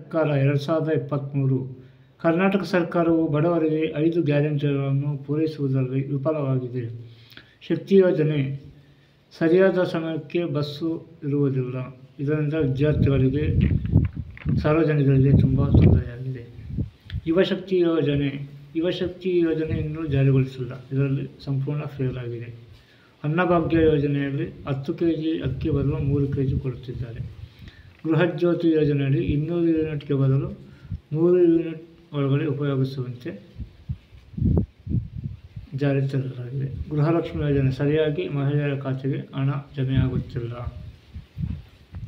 ಸರ್ಕಾರ ಎರಡು ಸಾವಿರದ ಇಪ್ಪತ್ತ್ಮೂರು ಕರ್ನಾಟಕ ಸರ್ಕಾರವು ಬಡವರಿಗೆ ಐದು ಗ್ಯಾರಂಟಿಗಳನ್ನು ಪೂರೈಸುವುದರಲ್ಲಿ ವಿಫಲವಾಗಿದೆ ಶಕ್ತಿ ಯೋಜನೆ ಸರಿಯಾದ ಸಮಯಕ್ಕೆ ಬಸ್ಸು ಇರುವುದಿಲ್ಲ ಇದರಿಂದ ವಿದ್ಯಾರ್ಥಿಗಳಿಗೆ ಸಾರ್ವಜನಿಕರಿಗೆ ತುಂಬ ತೊಂದರೆಯಾಗಿದೆ ಯುವಶಕ್ತಿ ಯೋಜನೆ ಯುವಶಕ್ತಿ ಯೋಜನೆ ಇನ್ನೂ ಜಾರಿಗೊಳಿಸಿಲ್ಲ ಇದರಲ್ಲಿ ಸಂಪೂರ್ಣ ಫೇಲ್ ಆಗಿದೆ ಅನ್ನಭಾಗ್ಯ ಯೋಜನೆಯಲ್ಲಿ ಹತ್ತು ಕೆ ಜಿ ಅಕ್ಕಿ ಬದಲು ಮೂರು ಕೆ ಜಿ ಕೊಡುತ್ತಿದ್ದಾರೆ ಗೃಹಜ್ಯೋತಿ ಯೋಜನೆಯಲ್ಲಿ ಇನ್ನೂರು ಯೂನಿಟ್ಗೆ ಬದಲು ನೂರು ಯೂನಿಟ್ ಒಳಗಡೆ ಉಪಯೋಗಿಸುವಂತೆ ಜಾರಿ ತರಲಾಗಿದೆ ಗೃಹಲಕ್ಷ್ಮಿ ಯೋಜನೆ ಸರಿಯಾಗಿ ಮಹಿಳೆಯರ ಖಾತೆಗೆ ಹಣ ಜಮೆಯಾಗುತ್ತಿಲ್ಲ